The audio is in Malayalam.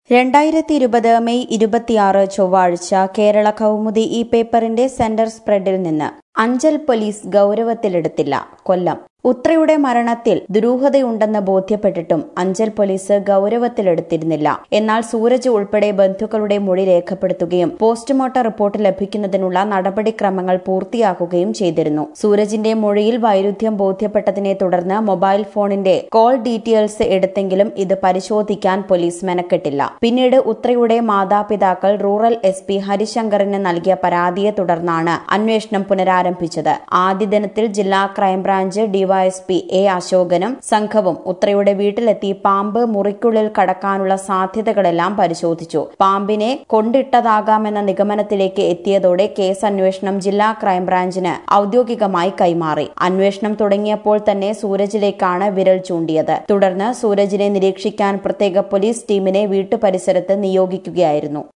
രണ്ടായിരത്തി ഇരുപത് മെയ് ഇരുപത്തിയാറ് ചൊവ്വാഴ്ച കേരള കൗമുദി ഈ പേപ്പറിന്റെ സെന്റർ സ്പ്രെഡിൽ നിന്ന് അഞ്ചൽ പോലീസ് ഗൗരവത്തിലെടുത്തില്ല കൊല്ലം ഉത്രയുടെ മരണത്തിൽ ദുരൂഹതയുണ്ടെന്ന് ബോധ്യപ്പെട്ടിട്ടും അഞ്ചൽ പോലീസ് ഗൗരവത്തിലെടുത്തിരുന്നില്ല എന്നാൽ സൂരജ് ഉൾപ്പെടെ ബന്ധുക്കളുടെ മൊഴി രേഖപ്പെടുത്തുകയും പോസ്റ്റ്മോർട്ടം റിപ്പോർട്ട് ലഭിക്കുന്നതിനുള്ള നടപടിക്രമങ്ങൾ പൂർത്തിയാക്കുകയും ചെയ്തിരുന്നു സൂരജിന്റെ മൊഴിയിൽ വൈരുദ്ധ്യം ബോധ്യപ്പെട്ടതിനെ തുടർന്ന് മൊബൈൽ ഫോണിന്റെ കോൾ ഡീറ്റെയിൽസ് എടുത്തെങ്കിലും ഇത് പരിശോധിക്കാൻ പോലീസ് മെനക്കെട്ടില്ല പിന്നീട് ഉത്രയുടെ മാതാപിതാക്കൾ റൂറൽ എസ് പി ഹരിശങ്കറിന് നൽകിയ പരാതിയെ തുടർന്നാണ് അന്വേഷണം പുനരാരംഭിച്ചത് ആദ്യ ദിനത്തിൽ ജില്ലാ ക്രൈംബ്രാഞ്ച് ഡിവൈഎസ്പി എ അശോകനും സംഘവും ഉത്രയുടെ വീട്ടിലെത്തി പാമ്പ് മുറിക്കുള്ളിൽ കടക്കാനുള്ള സാധ്യതകളെല്ലാം പരിശോധിച്ചു പാമ്പിനെ കൊണ്ടിട്ടതാകാമെന്ന നിഗമനത്തിലേക്ക് എത്തിയതോടെ കേസ് അന്വേഷണം ജില്ലാ ക്രൈംബ്രാഞ്ചിന് ഔദ്യോഗികമായി കൈമാറി അന്വേഷണം തുടങ്ങിയപ്പോൾ തന്നെ സൂരജിലേക്കാണ് വിരൽ ചൂണ്ടിയത് തുടർന്ന് സൂരജിനെ നിരീക്ഷിക്കാൻ പ്രത്യേക പോലീസ് ടീമിനെ വീട്ടുപരിസരത്ത് നിയോഗിക്കുകയായിരുന്നു